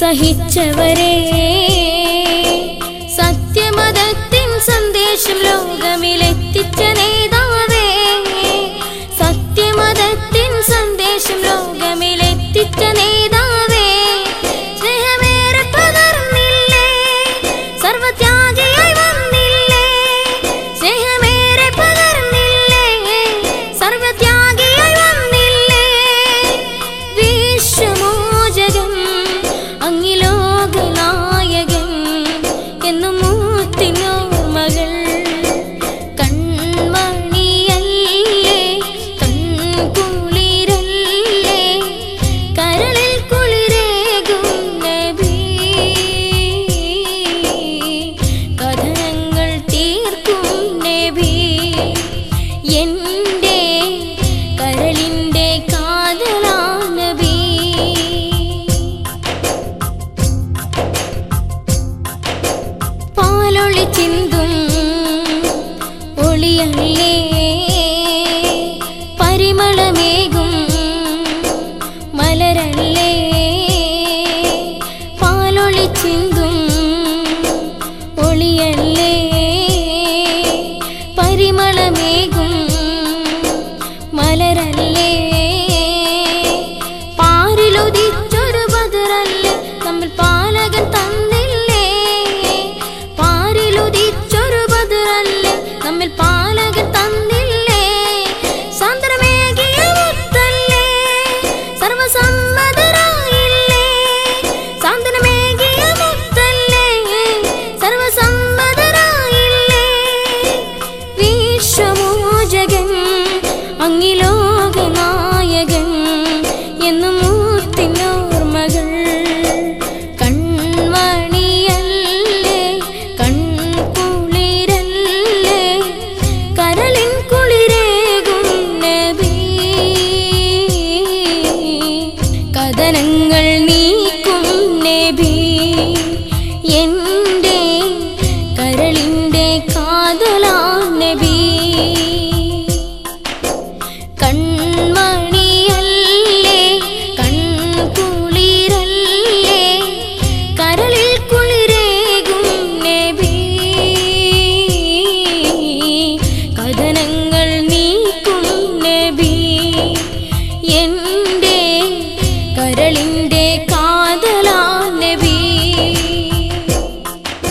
സഹിച്ചവരെ സത്യമതത്തിൻ സന്ദേശം ലോകമിലെത്തിച്ച നേതാവേ സത്യമതത്തിൻ സന്ദേശം ലോകമിലെത്തിച്ച നേതാവേ സ്നേഹമേറെ പകർന്നില്ലേ സർവത്യാഗിയായി വന്നില്ലേ സ്നേഹമേറെ പകർന്നില്ലേ സർവത്യാഗിയായി വന്നില്ലേ വിശ്വമോചകം അങ്ങിലോകനായകൻ എന്നു മൂത്തിനോർമകൾ കൺമണിയല്ലേ കൺകുളിരല്ലേ കരളിൽ കുളിരേകും നബി കഥനങ്ങൾ തീർക്കും നബി എൻ്റെ കരളിൻ്റെ കാതലാ നബി പാലൊളി ചിന്തും ഒളിയല്ലേ പരിമളമേകും മലരല്ലേ പാലൊളി ചിന്തും ഒളിയല്ലേ പരിമളമേകും മലരല്ലേ പാരിലുദിച്ചൊരു ബദറല്ലേ നമ്മൾ പാലകൻ തന്നില്ലേ പാരിലുദിച്ചൊരു ബദറല്ലേ നമ്മൾ പാലകൻ തന്നില്ലേ സാന്ദ്രമേകിയ മുത്തല്ലേ സർവസമ്മതരായില്ലേ സാന്ത്വനമേകിയ മുത്തല്ലേ സർവസമ്മതരായില്ലേ വിശ്വമോചകൻ അങ്ങിലോകനായകൻ എന്നു മൂത്തിനോർമകൾ കൺമണിയല്ലേ കൺകുളിരല്ലേ കരളിൻ കുളിരേകും നബി കഥനങ്ങൾ